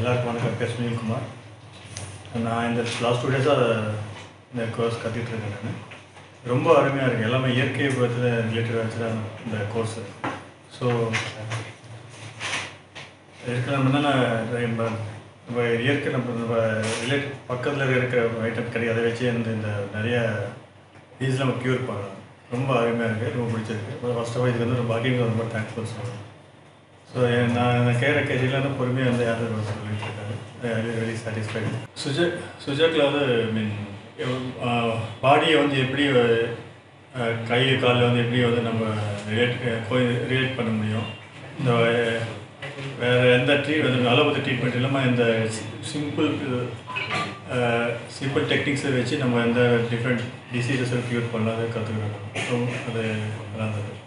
எல்லாருக்கும் வணக்கம் பேர் சுனில்குமார் நான் இந்த லாஸ்ட் டூ டேஸாக இந்த கோர்ஸ் கற்றுட்டு இருக்கேன் நான் ரொம்ப அருமையாக இருக்குது எல்லாமே இயற்கை பற்றின ரிலேட்டடாக வச்சு தான் இந்த கோர்ஸு ஸோ இருக்கிற நம்ம தான் நம்ம நம்ம இயற்கை நம்ம நம்ம ரிலேட் பக்கத்தில் இருக்கிற ஐட்டம் கிடையாது அதை வச்சு இந்த இந்த நிறைய ஈஸியாக நம்ம க்யூர் பண்ணலாம் ரொம்ப அருமையாக இருக்குது ரொம்ப பிடிச்சிருக்கு ஃபர்ஸ்ட் ஆஃப் ஆல் இதுக்கு வந்து ரொம்ப அகைன் ரொம்ப தேங்க்ஃபுல் சொல்லுவேன் ஸோ நான் நான் கேட்குற கேள்வியில் வந்து பொறுமையாக வந்து யாரும் சொல்லிட்டு இருக்காரு வெரி சாட்டிஸ்ஃபைடு சுஜக் சுஜக்கில் வந்து மீன் பாடியை வந்து எப்படி அஹ், கை காலில் வந்து எப்படி வந்து நம்ம ரிலேட் ரிலேட் பண்ண முடியும் இந்த அஹ், வேறு எந்த ட்ரீட் வந்து அலோபதி ட்ரீட்மெண்ட் இல்லாமல் இந்த சிம்பிள் சிம்பிள் டெக்னிக்ஸை வச்சு நம்ம எந்த டிஃப்ரெண்ட் டிசீசஸை க்யூர் பண்ணலாம் அதை கற்றுக்கிறோம் ஸோ அது நல்லா இருந்தது